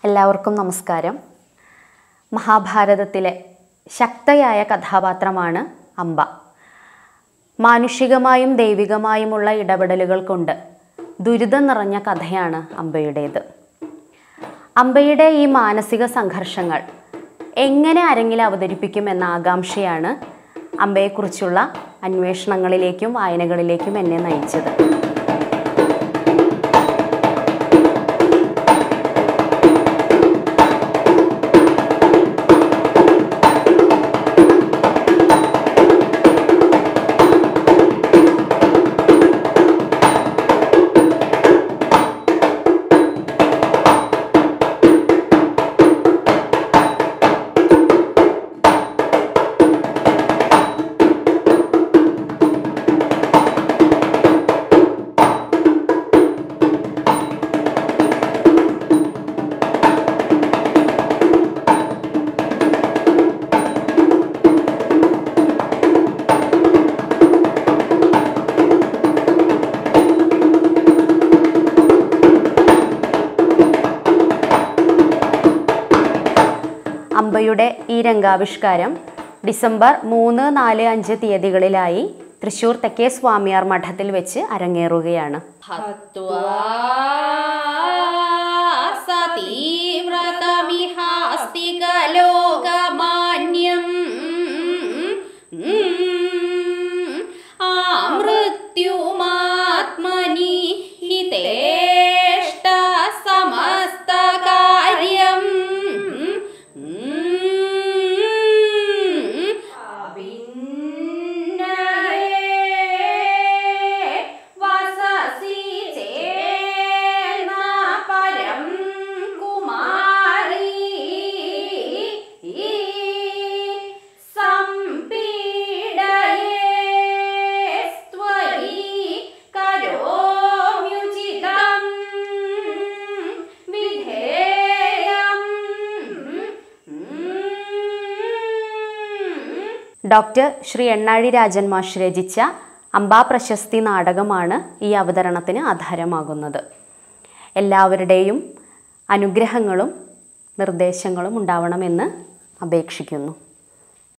എല്ലാവർക്കും നമസ്കാരം മഹാഭാരതത്തിലെ ശക്തയായ കഥാപാത്രമാണ് അംബ മാനുഷികമായും ദൈവികമായുമുള്ള ഇടപെടലുകൾ കൊണ്ട് ദുരിതം നിറഞ്ഞ കഥയാണ് അംബയുടേത് അംബയുടെ ഈ മാനസിക സംഘർഷങ്ങൾ എങ്ങനെ അരങ്ങിൽ അവതരിപ്പിക്കുമെന്ന ആകാംക്ഷയാണ് അംബയെക്കുറിച്ചുള്ള അന്വേഷണങ്ങളിലേക്കും വായനകളിലേക്കും എന്നെ നയിച്ചത് അംബയുടെ ഈ രംഗാവിഷ്കാരം ഡിസംബർ മൂന്ന് നാല് അഞ്ച് തീയതികളിലായി തൃശൂർ തെക്കേ സ്വാമിയാർ മഠത്തിൽ വെച്ച് അരങ്ങേറുകയാണ് ആമൃത്യുമാത്മനി ഹിതേഷ്ട സമസ്തകാര്യം വസസി ചേർന്ന പരം കുമാരീ സംപീഡയേസ്ത്വയി കരോമ്യുചിതം വിധേയം ഡോക്ടർ ശ്രീ എണ്ണാഴി രാജൻ മാഷ് രചിച്ച അംബാ പ്രശസ്തി നാടകമാണ് ഈ അവതരണത്തിന് ആധാരമാകുന്നത് എല്ലാവരുടെയും അനുഗ്രഹങ്ങളും നിർദ്ദേശങ്ങളും ഉണ്ടാവണമെന്ന് അപേക്ഷിക്കുന്നു